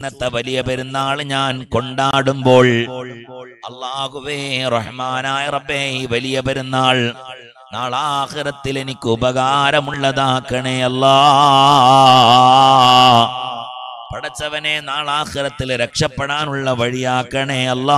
ഇന്നത്തെ വലിയ പെരുന്നാൾ ഞാൻ കൊണ്ടാടുമ്പോൾ അള്ളാഹുവേ റഹ്മാനായ റബ്ബേ ഈ വലിയ പെരുന്നാൾ നാളാഖിറത്തിൽ എനിക്ക് ഉപകാരമുള്ളതാക്കണേ അല്ലാ പടച്ചവനെ നാളാഖിറത്തിൽ രക്ഷപ്പെടാനുള്ള വഴിയാക്കണേ അല്ലാ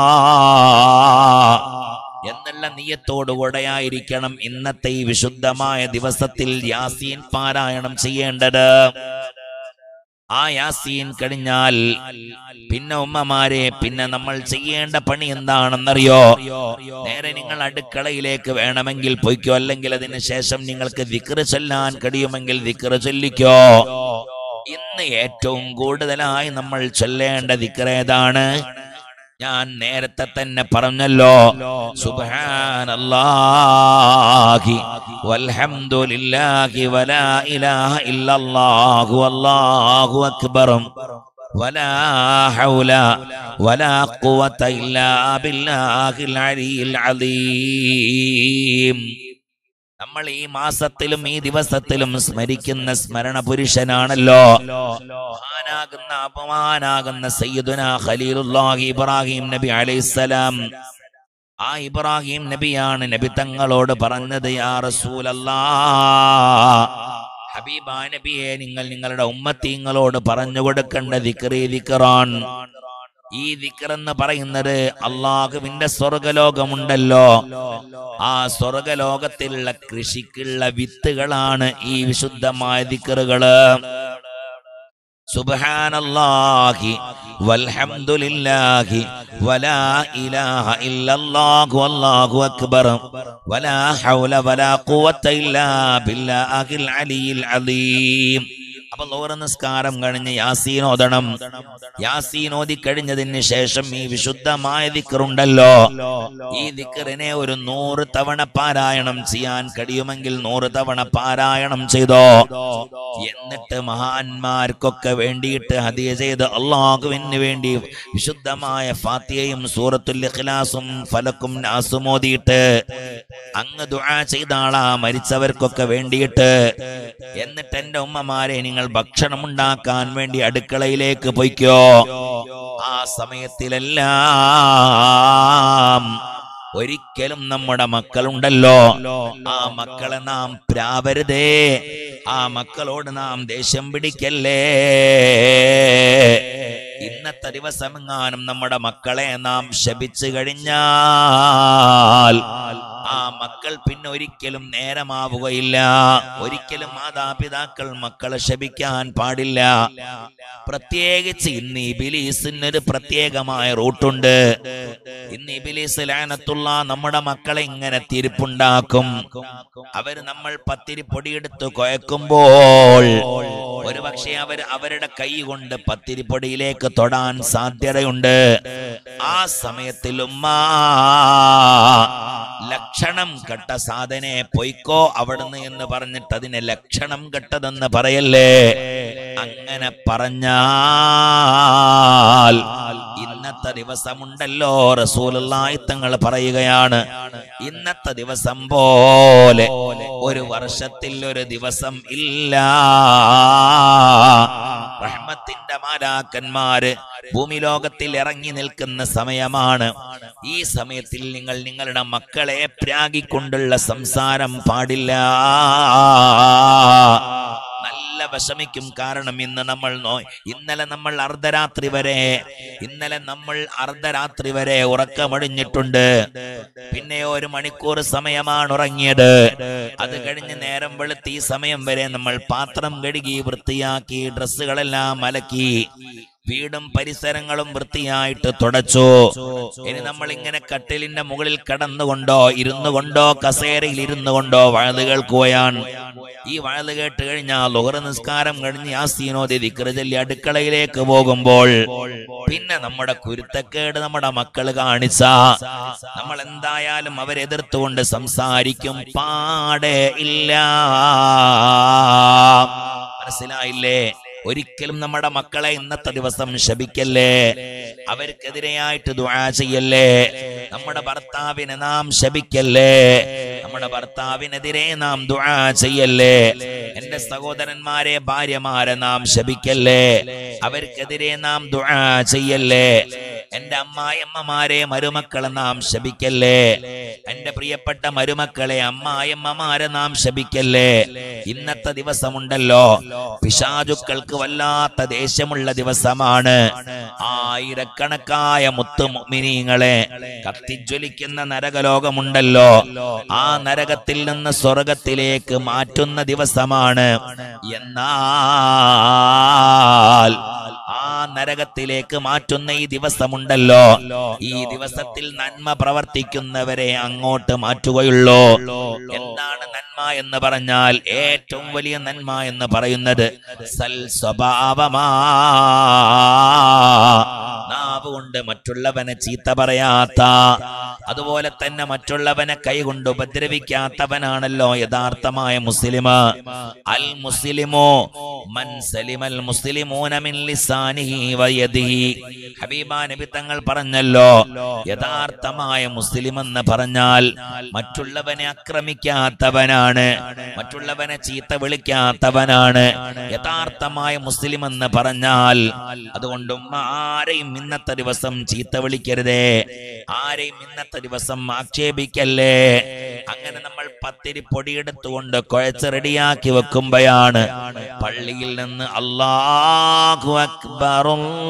എന്നുള്ള നീയത്തോടുകൂടെയായിരിക്കണം ഇന്നത്തെ ഈ വിശുദ്ധമായ ദിവസത്തിൽ യാസീൻ പാരായണം ചെയ്യേണ്ടത് ആ യാസീൻ കഴിഞ്ഞാൽ പിന്നെ ഉമ്മമാരെ പിന്നെ നമ്മൾ ചെയ്യേണ്ട പണി എന്താണെന്നറിയോ നേരെ നിങ്ങൾ അടുക്കളയിലേക്ക് വേണമെങ്കിൽ പൊയ്ക്കോ അല്ലെങ്കിൽ അതിന് ശേഷം നിങ്ങൾക്ക് ദിക്റ് ചൊല്ലാൻ കഴിയുമെങ്കിൽ ദിക്റ് ചൊല്ലിക്കോ ഇന്ന് ഏറ്റവും കൂടുതലായി നമ്മൾ ചൊല്ലേണ്ട ദിക്റ് ഏതാണ് ഞാൻ നേരത്തെ തന്നെ പറഞ്ഞല്ലോ സുബ്ഹാനല്ലാഹി വൽഹംദുലില്ലാഹി വലാ ഇലാഹ ഇല്ലല്ലാഹു അല്ലാഹു അക്ബർ ولا حول ولا قوة إلا بالله العلي العظيم നമ്മൾ ഈ മാസത്തിലും ഈ ദിവസത്തിലും സ്മരിക്കുന്ന സ്മരണ പുരുഷനാണല്ലോ മഹാനാകുന്ന അപമാനാകുന്ന സയ്യിദുന ഖലീലുല്ലാഹി ഇബ്രാഹിം നബി അലൈഹിസ്സലാം ആ ഇബ്രാഹിം നബിയാണ് നബി തങ്ങളോട് പറഞ്ഞത് യാ റസൂലല്ലാ ഹബീബ നബിയെ നിങ്ങൾ നിങ്ങളുടെ ഉമ്മത്തീങ്ങളോട് പറഞ്ഞു കൊടുക്കേണ്ട ദിക്റി ദിക്റാൻ ഈ ദിക്ർ എന്ന് പറയുന്നത് അള്ളാഹുവിന്റെ സ്വർഗലോകമുണ്ടല്ലോ ആ സ്വർഗലോകത്തിലുള്ള കൃഷിക്കുള്ള വിത്തുകളാണ് ഈ വിശുദ്ധമായ ദിക്റുകള് സുബ്ഹാനല്ലാഹി വൽഹംദുലില്ലാഹി വലാ ഇലാഹ ഇല്ലല്ലാഹു അല്ലാഹു അക്ബർ വലാ ഹൗല വലാ ഖുവത ഇല്ലാ ബില്ലാഹിൽ അലിയിൽ അലീം അപ്പൊ ലോറ നിസ്കാരം കഴിഞ്ഞ് യാസീൻ ഓതണം യാസീൻ ഓതി കഴിഞ്ഞതിന് ശേഷം ഈ വിശുദ്ധമായ ദിക്കറുണ്ടല്ലോ ഈ ദിക്കറിനെ ഒരു നൂറ് തവണ പാരായണം ചെയ്യാൻ കഴിയുമെങ്കിൽ നൂറ് തവണ പാരായണം ചെയ്തോ എന്നിട്ട് മഹാന്മാർക്കൊക്കെ വേണ്ടിയിട്ട് ഹദിയ ചെയ്ത് അള്ളാഹുവിന് വേണ്ടി വിശുദ്ധമായ ഫാത്തിയയും സൂറത്തുൽ ഇഖ്ലാസും ഫലക്കും നാസും ഓതിയിട്ട് അങ്ങ് ദുആ ചെയ്ത ആളാ മരിച്ചവർക്കൊക്കെ വേണ്ടിയിട്ട് എന്നിട്ട് എന്റെ ഉമ്മമാരെ നിങ്ങൾ ഭക്ഷണം ഉണ്ടാക്കാൻ വേണ്ടി അടുക്കളയിലേക്ക് പൊയ്ക്കോ ആ സമയത്തിലെല്ലാം ഒരിക്കലും നമ്മുടെ മക്കളുണ്ടല്ലോ ആ മക്കളെ നാം പ്രാവരുതേ ആ മക്കളോട് നാം ദേഷ്യം പിടിക്കല്ലേ ഇന്നത്തെ ദിവസം എങ്ങാനും നമ്മുടെ മക്കളെ നാം ശപിച്ചു കഴിഞ്ഞാൽ ആ മക്കൾ പിന്നെ ഒരിക്കലും നേരമാവുകയില്ല ഒരിക്കലും മാതാപിതാക്കൾ മക്കളെ ശപിക്കാൻ പാടില്ല പ്രത്യേകിച്ച് ഇന്ന് ഇബിലീസിന് ഒരു പ്രത്യേകമായ റൂട്ടുണ്ട് ഇന്ന് ഇബിലീസ് ലാനത്തുള്ള നമ്മുടെ മക്കളെ ഇങ്ങനെ തിരിപ്പുണ്ടാക്കും അവര് നമ്മൾ പത്തിരി പൊടിയെടുത്ത് കുഴക്കുമ്പോൾ ഒരു പക്ഷേ അവർ അവരുടെ കൈ കൊണ്ട് പത്തിരിപ്പൊടിയിലേക്ക് തൊടാൻ സാധ്യതയുണ്ട് ആ സമയത്തിൽ ഉമ്മ ലക്ഷണം കെട്ട സാധനെ പൊയ്ക്കോ അവിടുന്ന് എന്ന് പറഞ്ഞിട്ട് അതിനെ ലക്ഷണം കെട്ടതെന്ന് പറയല്ലേ അങ്ങനെ പറഞ്ഞാൽ ഇന്നത്തെ ദിവസമുണ്ടല്ലോ റസൂലുള്ളാഹി തങ്ങൾ പറയുകയാണ് ഇന്നത്തെ ദിവസം പോലെ ഒരു വർഷത്തിൽ ഒരു ദിവസം ഇല്ല റഹ്മത്തിന്റെ മാലാക്കന്മാര് ഭൂമി ലോകത്തിൽ ഇറങ്ങി നിൽക്കുന്ന സമയമാണ് ഈ സമയത്തിൽ നിങ്ങൾ നിങ്ങളുടെ മക്കളെ പ്രാഗിക്കൊണ്ടുള്ള സംസാരം പാടില്ല നല്ല വിഷമിക്കും കാരണം ഇന്ന് നമ്മൾ നോ ഇന്നലെ നമ്മൾ അർദ്ധരാത്രി വരെ ഇന്നലെ നമ്മൾ അർദ്ധരാത്രി വരെ ഉറക്കമടിഞ്ഞിട്ടുണ്ട് പിന്നെ ഒരു മണിക്കൂർ സമയമാണ് ഉറങ്ങിയത് അത് കഴിഞ്ഞ് നേരം വെളുത്ത് ഈ സമയം വരെ നമ്മൾ പാത്രം കഴുകി വൃത്തിയാക്കി ഡ്രസ്സുകളെല്ലാം അലക്കി വീടും പരിസരങ്ങളും വൃത്തിയായിട്ട് തുടച്ചു ഇനി നമ്മൾ ഇങ്ങനെ കട്ടിലിന്റെ മുകളിൽ കടന്നുകൊണ്ടോ ഇരുന്നു കൊണ്ടോ കസേരയിൽ ഇരുന്നു കൊണ്ടോ വഴുത് കേൾക്കുകയാണ് ഈ വഴുത് കേട്ട് കഴിഞ്ഞാൽ ലോഹറ നിസ്കാരം കഴിഞ്ഞ് യാസീനോദി ദിക്റ് ചൊല്ലി അടുക്കളയിലേക്ക് പോകുമ്പോൾ പിന്നെ നമ്മുടെ കുരുത്തക്കേട് നമ്മുടെ മക്കൾ കാണിച്ച നമ്മൾ എന്തായാലും അവരെതിർത്തുകൊണ്ട് സംസാരിക്കും പാടെ ഇല്ല മനസ്സിലായില്ലേ ഒരിക്കലും നമ്മുടെ മക്കളെ ഇന്നത്തെ ദിവസം ശപിക്കല്ലേ അവർക്കെതിരെയായിട്ട് ദുആ ചെയ്യല്ലേ നമ്മുടെ ഭർത്താവിനെ നാം ശപിക്കല്ലേ നമ്മുടെ നമ്മുടെ ഭർത്താവിനെതിരെ നാം ദുആ ചെയ്യല്ലേ എന്റെ സഹോദരന്മാരെ ഭാര്യമാരെ നാം ശപിക്കല്ലേ അവർക്കെതിരെ നാം ദുആ ചെയ്യല്ലേ എന്റെ അമ്മായിയമ്മമാരെ മരുമക്കളെ നാം ശപിക്കല്ലേ എന്റെ പ്രിയപ്പെട്ട മരുമക്കളെ അമ്മായിയമ്മമാരെ നാം ശപിക്കല്ലേ ഇന്നത്തെ ദിവസമുണ്ടല്ലോ പിശാചുക്കൾക്ക് വല്ലാത്ത ദേഷ്യമുള്ള ദിവസമാണ് ആയിരക്കണക്കായ മുത്തുമിനീങ്ങളെ കത്തിജ്വലിക്കുന്ന നരകലോകമുണ്ടല്ലോ ആ നരകത്തിൽ നിന്ന് സ്വർഗത്തിലേക്ക് മാറ്റുന്ന ദിവസമാണ് എന്നാൽ ആ നരകത്തിലേക്ക് മാറ്റുന്ന ഈ ദിവസമുണ്ടല്ലോ ഈ ദിവസത്തിൽ നന്മ പ്രവർത്തിക്കുന്നവരെ അങ്ങോട്ട് മാറ്റുകയുള്ളൂ എന്താണ് നന്മ എന്ന് പറഞ്ഞാൽ ഏറ്റവും വലിയ നന്മ എന്ന് പറയുന്നത് സൽ സ്വഭാവമാ നാവ് കൊണ്ട് മറ്റുള്ളവനെ ചീത്ത പറയാത്ത അതുപോലെ തന്നെ മറ്റുള്ളവനെ കൈകൊണ്ട് ഉപദ്രവിക്കാത്തവനാണല്ലോ യഥാർത്ഥമായ മുസ്ലിം അൽ മുസ്ലിമോ മൻ സലിമൽ മുസ്ലിമൂന മിൻ ലിസാനിഹി വയദിഹി ഹബീബ നബി തങ്ങൾ പറഞ്ഞല്ലോ യഥാർത്ഥമായ മുസ്ലിം എന്ന് പറഞ്ഞാൽ മറ്റുള്ളവനെ ആക്രമിക്കാത്തവനാണ് മറ്റുള്ളവനെ ചീത്ത വിളിക്കാത്തവനാണ് യഥാർത്ഥമായ മുസ്ലിം എന്ന് പറഞ്ഞാൽ അതുകൊണ്ട് ഉമ്മ ആരെയും ഇന്നത്തെ ദിവസം ചീത്ത വിളിക്കരുതേ ആരെയും ഇന്നത്തെ ദിവസം ആക്ഷേപിക്കല്ലേ അങ്ങനെ നമ്മൾ പത്തിരി പൊടിയെടുത്തുകൊണ്ട് കുഴച്ച് റെഡിയാക്കി വെക്കുമ്പോഴാണ് പള്ളിയിൽ നിന്ന് അല്ലാഹു അക്ബർ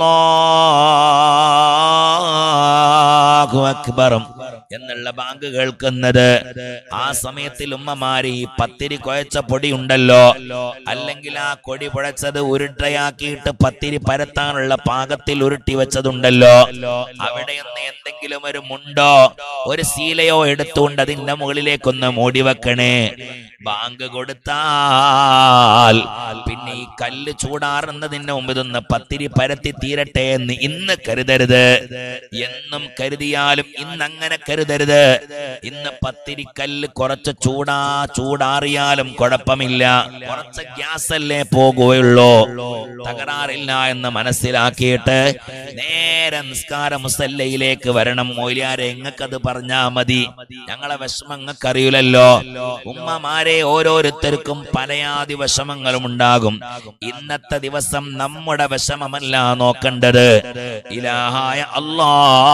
അല്ലാഹു അക്ബറും എന്നുള്ള ബാങ്ക് കേൾക്കുന്നത് ആ സമയത്തിൽ ഉമ്മമാര് ഈ പത്തിരി കുഴച്ച പൊടി ഉണ്ടല്ലോ അല്ലെങ്കിൽ ആ കൊടി കുഴച്ചത് ഉരുട്ടയാക്കിയിട്ട് പത്തിരി പരത്താനുള്ള പാകത്തിൽ ഉരുട്ടി വെച്ചതുണ്ടല്ലോ അവിടെ ഒന്ന് എന്തെങ്കിലും ഒരു മുണ്ടോ ഒരു ശീലയോ എടുത്തുകൊണ്ട് അതിന്റെ മുകളിലേക്കൊന്ന് മൂടി വെക്കണേ ബാങ്ക് കൊടുത്താൽ പിന്നെ ഈ കല്ല് ചൂടാറുന്നതിന് മുമ്പ് ഇതൊന്ന് പത്തിരി പരത്തി തീരട്ടെ എന്ന് ഇന്ന് കരുതരുത് എന്നും കരുതിയാലും ഇന്ന് അങ്ങനെ കരുതരുത് ഇന്ന് പത്തിരിക്കല്ല് കുറച്ച് ചൂടാ ചൂടാറിയാലും കുഴപ്പമില്ല കുറച്ച് ഗ്യാസ് അല്ലേ പോകുകയുള്ളൂ തകരാറില്ല എന്ന് മനസ്സിലാക്കിയിട്ട് നേരെ നിസ്കാര മുസല്ലയിലേക്ക് വരണം മൊയിലാരെ എങ്ങക്കത് പറഞ്ഞാ മതി ഞങ്ങളെ വിഷമം അറിയൂലല്ലോ ഉമ്മമാരെ ഓരോരുത്തർക്കും പലയാതി വിഷമങ്ങളും ഉണ്ടാകും ഇന്നത്തെ ദിവസം നമ്മുടെ വിഷമമല്ല നോക്കേണ്ടത് ഇലാഹായ അല്ലാ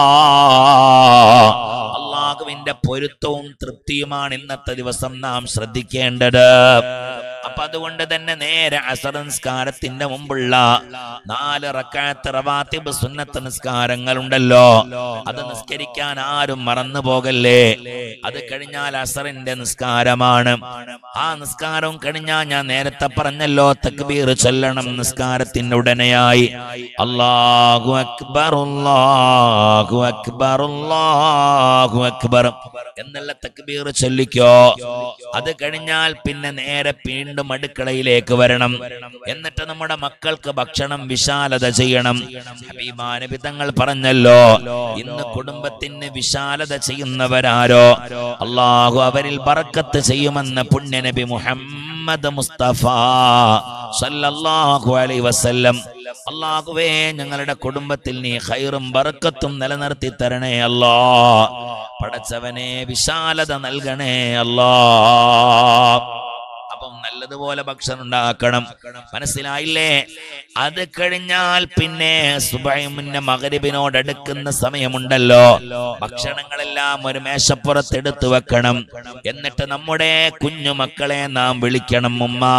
അള്ളാഹുവിന്റെ പൊരുത്തവും തൃപ്തിയുമാണ് ഇന്നത്തെ ദിവസം നാം ശ്രദ്ധിക്കേണ്ടത് അപ്പൊ അതുകൊണ്ട് തന്നെ നേരെ അസർ നിസ്കാരത്തിന്റെ മുമ്പുള്ള നാല് റക്കാത്ത് റവാത്തിബ് സുന്നത്ത് നിസ്കാരങ്ങൾ ഉണ്ടല്ലോ അത് നിസ്കരിക്കാൻ ആരും മറന്നു പോകല്ലേ അത് കഴിഞ്ഞാൽ അസറിന്റെ നിസ്കാരമാണ് ആ നിസ്കാരവും കഴിഞ്ഞാൽ ഞാൻ നേരത്തെ പറഞ്ഞല്ലോ തക്ബീർ ചൊല്ലണം നിസ്കാരത്തിന്റെ ഉടനെയായി അല്ലാഹു അക്ബർ അല്ലാഹു അക്ബർ അല്ലാഹു അക്ബർ എന്നുള്ള തക്ബീർ ചൊല്ലിക്കോ അത് കഴിഞ്ഞാൽ പിന്നെ നേരെ വീണ്ടും അടുക്കളയിലേക്ക് വരണം എന്നിട്ട് നമ്മുടെ മക്കൾക്ക് ഭക്ഷണം വിശാലത ചെയ്യണം ഹബീബാനബി തങ്ങൾ പറഞ്ഞല്ലോ ഇന്ന് കുടുംബത്തിന് വിശാലത ചെയ്യുന്നവരാരോ അള്ളാഹു അവരിൽ ബറക്കത്ത് ചെയ്യുമെന്ന് പുണ്യനബി മുഹമ്മദ് മുസ്തഫ സല്ലല്ലാഹു അലൈഹി വസല്ലം അള്ളാഹുവേ ഞങ്ങളുടെ കുടുംബത്തിൽ നീ ഖൈറും ബറക്കത്തും നിലനിർത്തി തരണേ അല്ലാ പടച്ചവനെ വിശാലത നൽകണേ അല്ലാ അപ്പം നല്ലതുപോലെ ഭക്ഷണം ഉണ്ടാക്കണം മനസ്സിലായില്ലേ അത് കഴിഞ്ഞാൽ പിന്നെ സുബൈ മുന്നേ മകരിബിനോട് അടുക്കുന്ന സമയമുണ്ടല്ലോ ഭക്ഷണങ്ങളെല്ലാം ഒരു മേശപ്പുറത്ത് എടുത്തു വെക്കണം എന്നിട്ട് നമ്മുടെ കുഞ്ഞു മക്കളെ നാം വിളിക്കണം ഉമ്മാ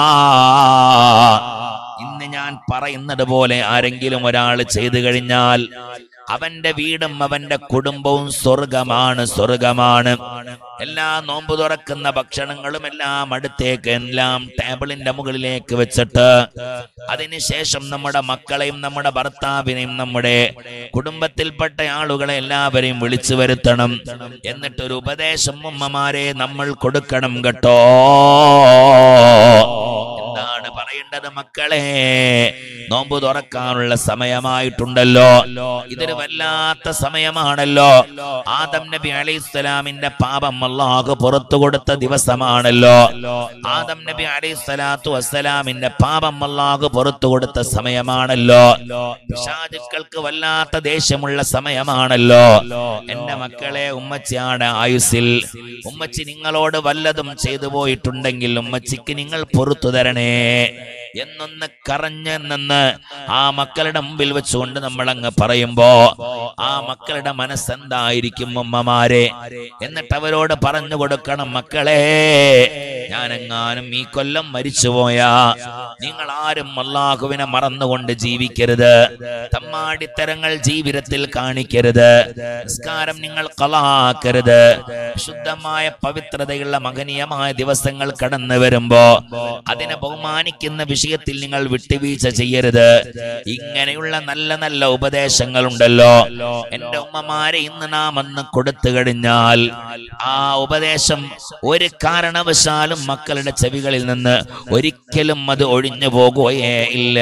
ഇന്ന് ഞാൻ പറയുന്നത് പോലെ ആരെങ്കിലും ഒരാൾ ചെയ്തു കഴിഞ്ഞാൽ അവന്റെ വീടും അവന്റെ കുടുംബവും സ്വർഗമാണ് സ്വർഗമാണ് എല്ലാ നോമ്പ് തുറക്കുന്ന ഭക്ഷണങ്ങളും എല്ലാം അടുത്തേക്ക് എല്ലാം ടേബിളിന്റെ മുകളിലേക്ക് വെച്ചിട്ട് അതിനുശേഷം നമ്മുടെ മക്കളെയും നമ്മുടെ ഭർത്താവിനെയും നമ്മുടെ കുടുംബത്തിൽപ്പെട്ട ആളുകളെ എല്ലാവരെയും വിളിച്ചു വരുത്തണം എന്നിട്ടൊരു ഉപദേശം ഉമ്മമാരെ നമ്മൾ കൊടുക്കണം കേട്ടോ എന്താണ് പറയുന്നത് പറയേണ്ടത് മക്കളെ നോമ്പ് തുറക്കാനുള്ള സമയമായിട്ടുണ്ടല്ലോ ഇതൊരു വല്ലാത്ത സമയമാണല്ലോ ആദം നബി അലൈഹിസ്സലാമിന്റെ പാപം അള്ളാഹു പുറത്തു കൊടുത്ത ദിവസമാണല്ലോ ആദം നബി അലൈഹിസ്സലാത്തു വസ്സലാമിന്റെ പാപം അള്ളാഹു പുറത്തു കൊടുത്ത സമയമാണല്ലോ പിശാചുക്കൾക്ക് വല്ലാത്ത ദേഷ്യമുള്ള സമയമാണല്ലോ എന്റെ മക്കളെ ഉമ്മച്ചിയാണ് ആയുസിൽ ഉമ്മച്ചി നിങ്ങളോട് വല്ലതും ചെയ്തു പോയിട്ടുണ്ടെങ്കിൽ ഉമ്മച്ചിക്ക് നിങ്ങൾ പൊറത്തു തരണേ എന്നൊന്ന് കറഞ്ഞ് നിന്ന് ആ മക്കളുടെ മുമ്പിൽ വെച്ചുകൊണ്ട് നമ്മൾ അങ്ങ് പറയുമ്പോ ആ മക്കളുടെ മനസ്സെന്തായിരിക്കും ഉമ്മമാരെ എന്നിട്ട് അവരോട് പറഞ്ഞു കൊടുക്കണം മക്കളെ ഞാനെങ്ങാനും ഈ കൊല്ലം മരിച്ചുപോയാ നിങ്ങൾ ആരും അള്ളാഹുവിനെ മറന്നുകൊണ്ട് ജീവിക്കരുത് തമ്മാടിത്തരങ്ങൾ ജീവിതത്തിൽ കാണിക്കരുത് നിസ്കാരം നിങ്ങൾ കളാക്കരുത് ശുദ്ധമായ പവിത്രതയുള്ള മഹനീയമായ ദിവസങ്ങൾ കടന്നു വരുമ്പോ അതിനെ ബഹുമാനിക്കുന്ന വിഷയത്തിൽ നിങ്ങൾ വിട്ടുവീഴ്ച ചെയ്യരുത് ഇങ്ങനെയുള്ള നല്ല നല്ല ഉപദേശങ്ങൾ ഉണ്ടല്ലോ എന്റെ ഉമ്മമാരെ ഇന്ന് നാം അന്ന് കൊടുത്തു കഴിഞ്ഞാൽ ആ ഉപദേശം ഒരു കാരണവശാലും മക്കളുടെ ചെവികളിൽ നിന്ന് ഒരിക്കലും അത് ഒഴിഞ്ഞു പോകുകയേ ഇല്ല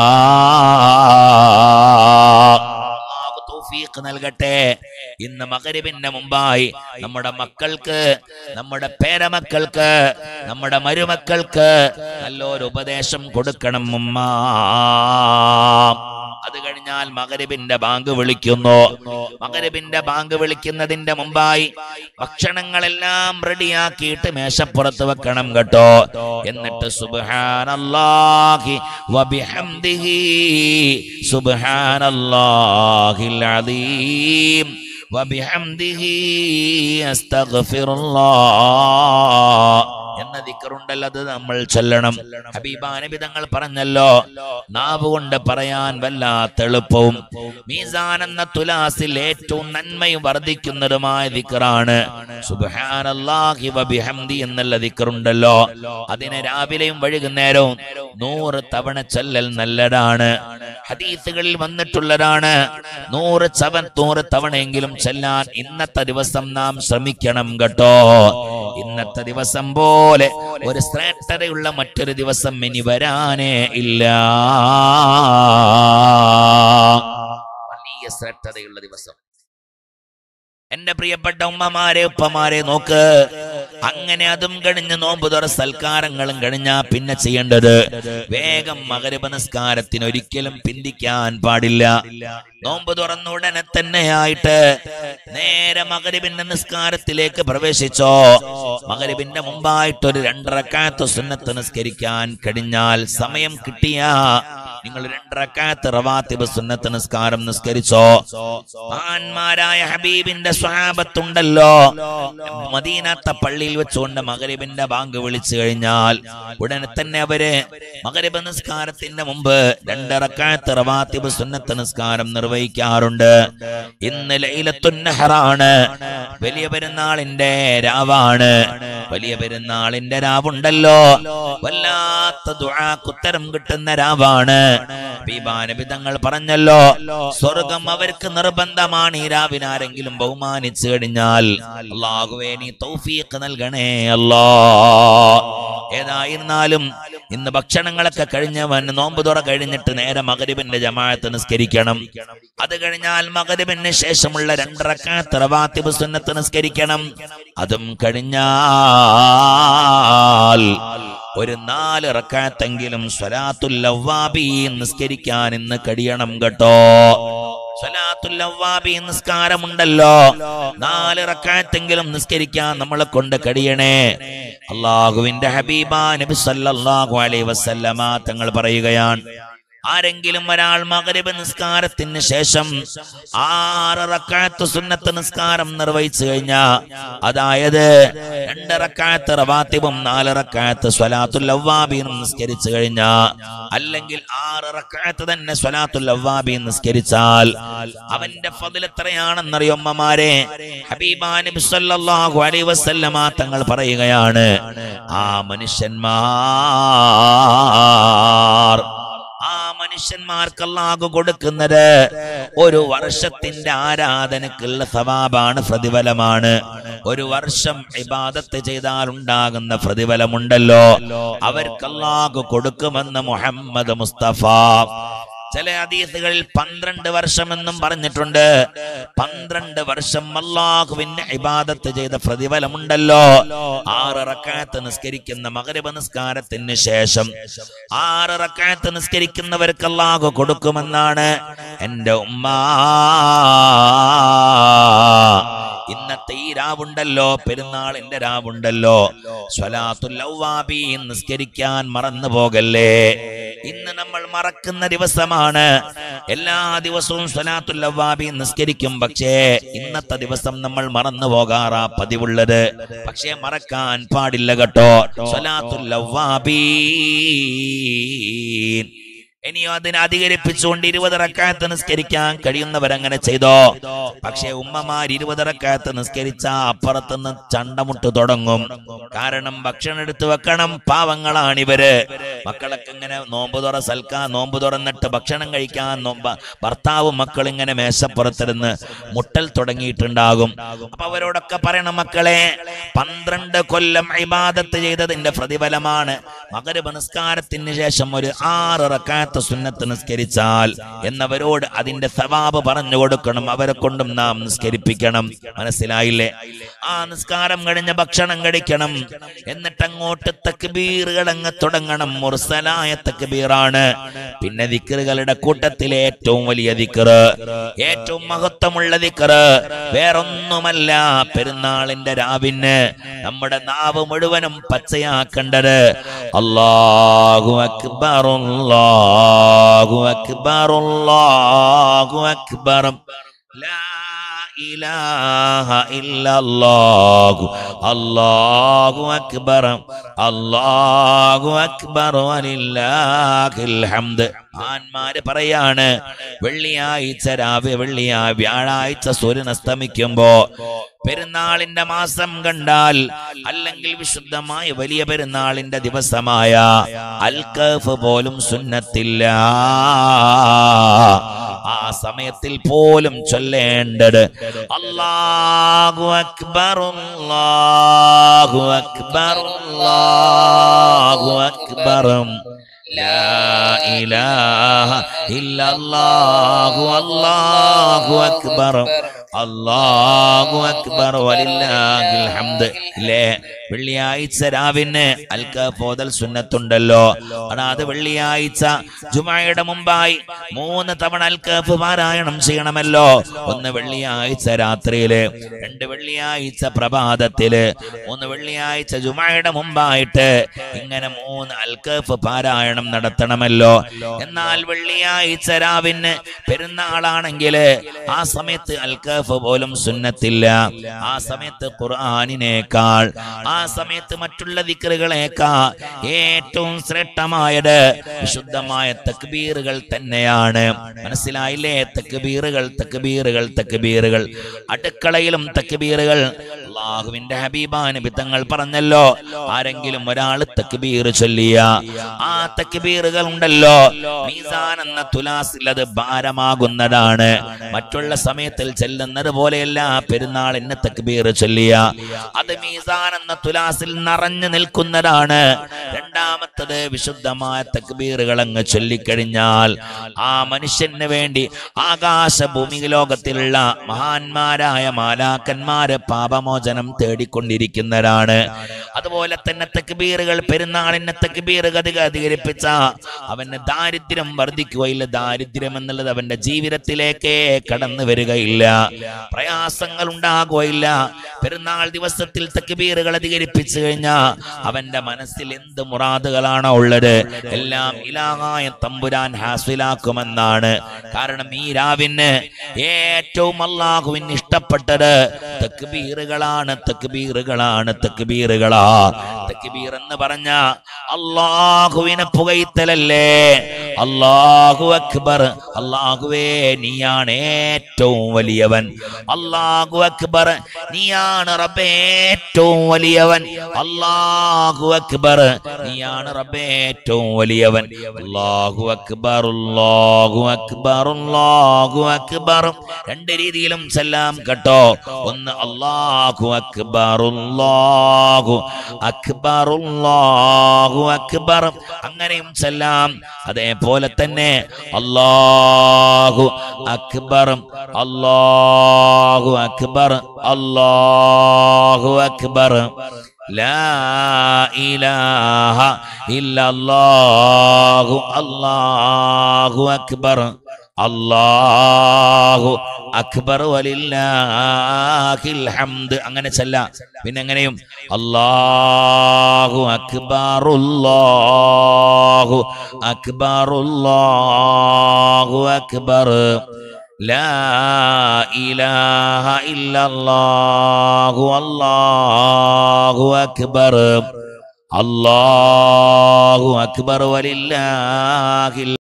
അല്ലാഹു തൗഫീഖ് നൽകട്ടെ ഇന്ന് മകരിവിന്റെ മുമ്പായി നമ്മുടെ മക്കൾക്ക് നമ്മുടെ പേരമക്കൾക്ക് നമ്മുടെ മരുമക്കൾക്ക് നല്ലൊരു ഉപദേശം കൊടുക്കണം ഉമ്മ അത് കഴിഞ്ഞാൽ മകരിബിന്റെ ബാങ്ക് വിളിക്കുന്നു മകരിബിന്റെ ബാങ്ക് വിളിക്കുന്നതിന്റെ മുമ്പായി ഭക്ഷണങ്ങളെല്ലാം റെഡിയാക്കിയിട്ട് മേശപ്പുറത്ത് വെക്കണം കേട്ടോ എന്നിട്ട് സുബ്ഹാനല്ലാഹി വബിഹംദിഹി സുബ്ഹാനല്ലാഹിൽ അദീം വബിഹംദിഹി അസ്തഗ്ഫിറുല്ലാഹ് എന്ന ദിക്കറുണ്ടല്ലോ അത് നമ്മൾ ചൊല്ലണം ഹബീബാനബി തങ്ങൾ പറഞ്ഞല്ലോ നാവ് കൊണ്ട് പറയാൻ വല്ലാത്ത എളുപ്പവും മീസാൻ എന്ന തുലാസിൽ ഏറ്റവും നന്മയും വർദ്ധിക്കുന്നതുമായ ദിക്കറാണ് സുബ്ഹാനല്ലാഹി വബിഹംദി എന്നുള്ള ദിക്കറുണ്ടല്ലോ അതിനെ രാവിലെയും വൈകുന്നേരവും നൂറ് തവണ ചൊല്ലൽ നല്ലതാണ് ഹദീസുകളിൽ വന്നിട്ടുള്ളതാണ് നൂറ് ചവൻ നൂറ് തവണയെങ്കിലും ചെല്ലാൻ ഇന്നത്തെ ദിവസം നാം ശ്രമിക്കണം കേട്ടോ ഇന്നത്തെ ദിവസം പോലെ ഒരു ശ്രേഷ്ഠതയുള്ള മറ്റൊരു ദിവസം ഇനി വരാനേ ഇല്ല വലിയ ശ്രേഷ്ഠതയുള്ള ദിവസം എന്റെ പ്രിയപ്പെട്ട ഉമ്മമാരെ ഉപ്പമാരെ നോക്ക് അങ്ങനെ അതും കഴിഞ്ഞ് നോമ്പ് തുറ സൽക്കാരങ്ങളും കഴിഞ്ഞാ പിന്നെ ചെയ്യേണ്ടത് വേഗം മകരപ നിസ്കാരത്തിന് ഒരിക്കലും പിന്തിക്കാൻ പാടില്ല നോമ്പ് തുറന്ന ഉടനെ തന്നെയായിട്ട് നേരെ മകരിബിന്റെ നിസ്കാരത്തിലേക്ക് പ്രവേശിച്ചോ മകരിബിന്റെ മുമ്പായിട്ട് ഒരു രണ്ടരക്കാത്ത സുന്നത്ത് നിസ്കരിക്കാൻ കഴിഞ്ഞാൽ സമയം കിട്ടിയ നിങ്ങൾ രണ്ടരക്കാത്ത് റവാത്തിബ് സുന്നത്ത് നിസ്കാരം നിസ്കരിച്ചോ മഹാന്മാരായ ഹബീബിന്റെ സ്വഹാബത്തുണ്ടല്ലോ മദീനത്തെ പള്ളിയിൽ വെച്ചുകൊണ്ട് മകരിബിന്റെ ബാങ്ക് വിളിച്ചു കഴിഞ്ഞാൽ ഉടനെ തന്നെ അവര് മകരിബ് നിസ്കാരത്തിന്റെ മുമ്പ് രണ്ടരക്കാത്ത് റവാത്തിബ് സുന്നത്ത് നിസ്കാരം നിർവഹിക്കാറുണ്ട് ഇന്ന് ലൈലത്തുന്നഹറാണ് വലിയ പെരുന്നാളിന്റെ രാവാണ് വലിയ പെരുന്നാളിന്റെ രാവുണ്ടല്ലോ വല്ലാത്ത ദുആക്കുത്തരം കിട്ടുന്ന രാവാണ് ബീബാനബിതങ്ങൾ പറഞ്ഞല്ലോ സ്വർഗം അവർക്ക് നിർബന്ധമാണ് ഈ രാവിനെ ആരെങ്കിലും ബഹുമാനിച്ചു കഴിഞ്ഞാൽ അള്ളാഹുവേ നീ തൗഫീഖ് നൽകണേ അല്ലാ ഏതായിരുന്നാലും ഇന്ന് ഭക്ഷണങ്ങളൊക്കെ കഴിഞ്ഞവൻ നോമ്പ് തുറ കഴിഞ്ഞിട്ട് നേരെ മകരിബിന്റെ ജമാഅത്ത് നിസ്കരിക്കണം അത് കഴിഞ്ഞാൽ മകരിബിന് ശേഷമുള്ള രണ്ടരക്കാത്ത് റവാത്തിബ് സുന്നത്ത് നിസ്കരിക്കണം അതും കഴിഞ്ഞാൽ ഒരു നാല് റക്കാത്തെങ്കിലും സ്വലാത്തുല്ലവാബി നിസ്കരിക്കാൻ ഇന്ന് കഴിയണം കേട്ടോ സ്വലാത്തുല്ലവാബി നിസ്കാരമുണ്ടല്ലോ നാല് റക്കാത്തെങ്കിലും നിസ്കരിക്കാൻ നമ്മളെ കൊണ്ട് കഴിയണേ അള്ളാഹുവിന്റെ ഹബീബ നബി സല്ലല്ലാഹു അലൈഹി വസല്ലമ തങ്ങൾ പറയുകയാണ് ആരെങ്കിലും ഒരാൾ മകരിബ് നിസ്കാരത്തിന് ശേഷം ആറ് റക്കാത്ത് സുന്നത്ത് നിസ്കാരം നിർവഹിച്ചു കഴിഞ്ഞാ അതായത് രണ്ട് റക്കാത്ത് റവാത്തിബും നാല് റക്കാത്ത് സ്വലാത്തുൽ അവ്വാബിയും നിസ്കരിച്ചു കഴിഞ്ഞാ അല്ലെങ്കിൽ ആറ് റക്കാത്ത് തന്നെ സ്വലാത്തുൽ അവ്വാബി നിസ്കരിച്ചാൽ അവന്റെ ഫതിൽ എത്രയാണെന്നറിയോ അമ്മമാരെ ഹബീബാ നബി സല്ലല്ലാഹു അലൈഹി വസല്ലമ തങ്ങൾ പറയുകയാണ് ആ മനുഷ്യന്മാർ ആ മനുഷ്യന്മാർക്ക് അല്ലാഹു കൊടുക്കുന്നത് ഒരു വർഷത്തിന്റെ ആരാധനക്കുള്ള സവാബാണ് പ്രതിഫലമാണ് ഒരു വർഷം ഇബാദത്ത് ചെയ്താൽ ഉണ്ടാകുന്ന പ്രതിഫലമുണ്ടല്ലോ അവർക്ക് അല്ലാഹു കൊടുക്കുമെന്ന് മുഹമ്മദ് മുസ്തഫ ചില ഹദീസുകളിൽ പന്ത്രണ്ട് വർഷമെന്നും പറഞ്ഞിട്ടുണ്ട് പന്ത്രണ്ട് വർഷം അള്ളാഹുവിന്റെ ഇബാദത്ത് ചെയ്ത പ്രതിഫലമുണ്ടല്ലോ ആറ് റക്കാത്ത് നിസ്കരിക്കുന്ന മകരബ നിസ്കാരത്തിന് ശേഷം ആറ് റക്കാത്ത് നിസ്കരിക്കുന്നവർക്ക് അള്ളാഹു കൊടുക്കുമെന്നാണ് എന്റെ ഉമ്മ ഇന്നത്തെ ഈ രാവുണ്ടല്ലോ പെരുന്നാളിന്റെ രാവുണ്ടല്ലോ സ്വലാത്തുൽ ഔവാബി നിസ്കരിക്കാൻ മറന്നു പോകല്ലേ ഇന്ന് നമ്മൾ മറക്കുന്ന ദിവസമാണ് എല്ലാ ദിവസവും സ്വലാത്തുൽ ഔവാബി നിസ്കരിക്കും പക്ഷേ ഇന്നത്തെ ദിവസം നമ്മൾ മറന്നു പോകാറാ പതിവുള്ളത് പക്ഷേ മറക്കാൻ പാടില്ല കേട്ടോ സ്വലാത്തുൽ ഔവാബി ഇനിയോ അതിനെ അധികരിപ്പിച്ചുകൊണ്ട് ഇരുപത് റക്കാത്ത് നിസ്കരിക്കാൻ കഴിയുന്നവരങ്ങനെ ചെയ്തോ പക്ഷേ ഉമ്മമാർ ഇരുപത് റക്കാത്ത് നിസ്കരിച്ച അപ്പുറത്തുനിന്ന് ചണ്ടമുട്ട് തുടങ്ങും കാരണം ഭക്ഷണം എടുത്തു വെക്കണം പാവങ്ങളാണിവര് മക്കളൊക്കെ ഇങ്ങനെ നോമ്പ് തുറ സൽക്കാ നോമ്പ് തുറന്നിട്ട് ഭക്ഷണം കഴിക്കാൻ നോമ്പ ഭർത്താവും മക്കൾ ഇങ്ങനെ മേശപ്പുറത്തിരുന്ന് മുട്ടൽ തുടങ്ങിയിട്ടുണ്ടാകും അപ്പൊ അവരോടൊക്കെ പറയണം മക്കളെ പന്ത്രണ്ട് കൊല്ലം ഇബാദത്ത് ചെയ്തതിന്റെ പ്രതിഫലമാണ് മകരബ നിസ്കാരത്തിന് ശേഷം ഒരു ആറ് റക്കാത്ത് സുന്നത്ത് നിസ്കരിച്ചാൽ എന്നവരോട് അതിന്റെ സവാബ് പറഞ്ഞു കൊടുക്കണം അവരെ കൊണ്ടും നാം നിസ്കരിപ്പിക്കണം മനസ്സിലായില്ലേ ആ നിസ്കാരം കഴിഞ്ഞ ഭക്ഷണം കഴിക്കണം എന്നിട്ട് അങ്ങോട്ട് തക്ബീറുകൾ അങ്ങ് തുടങ്ങണം മുർസലായ തക്ബീറാണ് പിന്നെ ദിക്കറുകളുടെ കൂട്ടത്തിലെ ഏറ്റവും വലിയ ദിക്കറ് ഏറ്റവും മഹത്വമുള്ള ദിക്കറ് വേറൊന്നുമല്ല പെരുന്നാളിന്റെ രാവിന് നമ്മുടെ നാവ് മുഴുവനും പച്ചയാക്കേണ്ടത് അല്ലാഹു അക്ബർ അല്ലാഹു അക്ബർ അല്ലാഹു അക്ബർ ലാ ഇലാഹ ഇല്ലല്ലാഹു അല്ലാഹു അക്ബർ അല്ലാഹു അക്ബർ വലില്ലാഹിൽ ഹംദ് ആന്മാര് പറയാണ് വെള്ളിയാഴ്ച രാവിലെ വെള്ളിയാ വ്യാഴാഴ്ച സൂര്യൻ അസ്തമിക്കുമ്പോ പെരുന്നാളിന്റെ മാസം കണ്ടാൽ അല്ലെങ്കിൽ വിശുദ്ധമായ വലിയ പെരുന്നാളിന്റെ ദിവസമായ അൽക്കഫ് പോലും സുന്നത്തില്ല ആ സമയത്തിൽ പോലും ചൊല്ലേണ്ടത് അല്ലാഹു അക്ബർ അല്ലാഹു അക്ബർ അല്ലാഹു അക്ബർ لا إله إلا الله والله أكبر അള്ളാഹു അക്ബർ വലില്ലാഹിൽ ഹംദ് ഇല്ലേ വെള്ളിയാഴ്ച രാവിന് അൽക്കഫോദൽ സുന്നത്തുണ്ടല്ലോ അതായത് വെള്ളിയാഴ്ച ജുമായുടെ മുമ്പായി മൂന്ന് തവണ അൽക്കഫ് പാരായണം ചെയ്യണമല്ലോ ഒന്ന് വെള്ളിയാഴ്ച രാത്രിയില് രണ്ട് വെള്ളിയാഴ്ച പ്രഭാതത്തില് മൂന്ന് വെള്ളിയാഴ്ച ജുമായുടെ മുമ്പായിട്ട് ഇങ്ങനെ മൂന്ന് അൽക്കഫ് പാരായണം നടത്തണമല്ലോ എന്നാൽ വെള്ളിയാഴ്ച രാവിന് പെരുന്നാളാണെങ്കിൽ ആ സമയത്ത് അൽക്കഫ് പോലും സുന്നത്തില്ല ആ സമയത്ത് ഖുർആാനിനേക്കാൾ ആ സമയത്ത് മറ്റുള്ള ദിക്കറുകളേക്കാൾ ഏറ്റവും ശ്രേഷ്ഠമായത് വിശുദ്ധമായ തക്ബീറുകൾ തന്നെയാണ് മനസ്സിലായില്ലേ തക്ബീറുകൾ തക്ബീറുകൾ തക്ബീറുകൾ അടുക്കളയിലും തക്ബീറുകൾ അള്ളാഹുവിന്റെ ഹബീബാനബി തങ്ങൾ പറഞ്ഞല്ലോ ആരെങ്കിലും ഒരാൾ തക്ബീർ ചൊല്ലിയ ആ തക്ബീറുകൾ ഉണ്ടല്ലോ മീസാൻ എന്ന തുലാസിൽ അത് ഭാരമാകുന്നതാണ് മറ്റുള്ള സമയത്തിൽ ചെല്ലുന്നത് പോലെയല്ല പെരുന്നാളിന് തക്ബീർ ചൊല്ലിയ അത് മീസാൻ എന്ന തുലാസിൽ നിറഞ്ഞു നിൽക്കുന്നതാണ് രണ്ടാമത്തത് വിശുദ്ധമായ തക്ബീറുകൾ അങ്ങ് ചൊല്ലിക്കഴിഞ്ഞാൽ ആ മനുഷ്യന് വേണ്ടി ആകാശ ഭൂമി ലോകത്തിലുള്ള മഹാന്മാരായ മാലാക്കന്മാര് പാപമോചനം തേടിക്കൊണ്ടിരിക്കുന്നവരാണ് അതുപോലെ തന്നെ തക്ബീറുകൾ പെരുന്നാളിന് തക്ബീർ ഗതിക അധികരിപ്പിച്ച അവന് ദാരിദ്ര്യം വർദ്ധിക്കുകയില്ല ദാരിദ്ര്യം എന്നുള്ളത് അവന്റെ ജീവിതത്തിലേക്ക് കടന്നു വരികയില്ല പ്രയാസങ്ങൾ ഉണ്ടാകുകയില്ല പെരുന്നാൾ ദിവസത്തിൽ തക്ബീറുകൾ അധികരിപ്പിച്ചു കഴിഞ്ഞാൽ അവന്റെ മനസ്സിൽ എന്ത് മുറാദുകളാണോ ഉള്ളത് എല്ലാം ഇലാഹായ തമ്പുരാൻ ഹാസിലാക്കുമെന്നാണ് കാരണം ഈ രാവിന് ഏറ്റവും അള്ളാഹുവിന് ഇഷ്ടപ്പെട്ടത് തക്ബീറുകളാണ് തക്ബീറുകളാണ് തക്ബീറുകളാ തക്ബീർ എന്ന് പറഞ്ഞ അള്ളാഹുവിനെ പുകയ്ത്തലല്ലേ അല്ലാഹു അക്ബർ അല്ലാഹുവേ നീയാണ് ഏറ്റവും വലിയവൻ അല്ലാഹു അക്ബർ നീയാണ് റബ്ബേ ഏറ്റവും വലിയവൻ അല്ലാഹു അക്ബർ നീയാണ് റബ്ബേ ഏറ്റവും വലിയവൻ അല്ലാഹു അക്ബർ അല്ലാഹു അക്ബർ അല്ലാഹു അക്ബർ രണ്ട് രീതിയിലും സലാം കേട്ടോ ഒന്ന് അല്ലാഹു അക്ബർ അല്ലാഹു അക്ബർ അല്ലാഹു അക്ബർ അങ്ങനെയും സലാം അതേപോലെ തന്നെ അല്ലാഹു അക്ബർ അല്ലാഹു അക്ബർ അല്ലാഹു അക്ബർ لا إله إلا الله الله أكبر അള്ളാഹു അക്ബർ വലില്ലാഹിൽ ഹംദ് അങ്ങനെ ചെല്ല പിന്നെ എങ്ങനെയും അള്ളാഹു അക്ബറുല്ലാഹു അക്ബറുല്ലാഹു അക്ബർ لا إله إلا الله الله أكبر الله أكبر ولله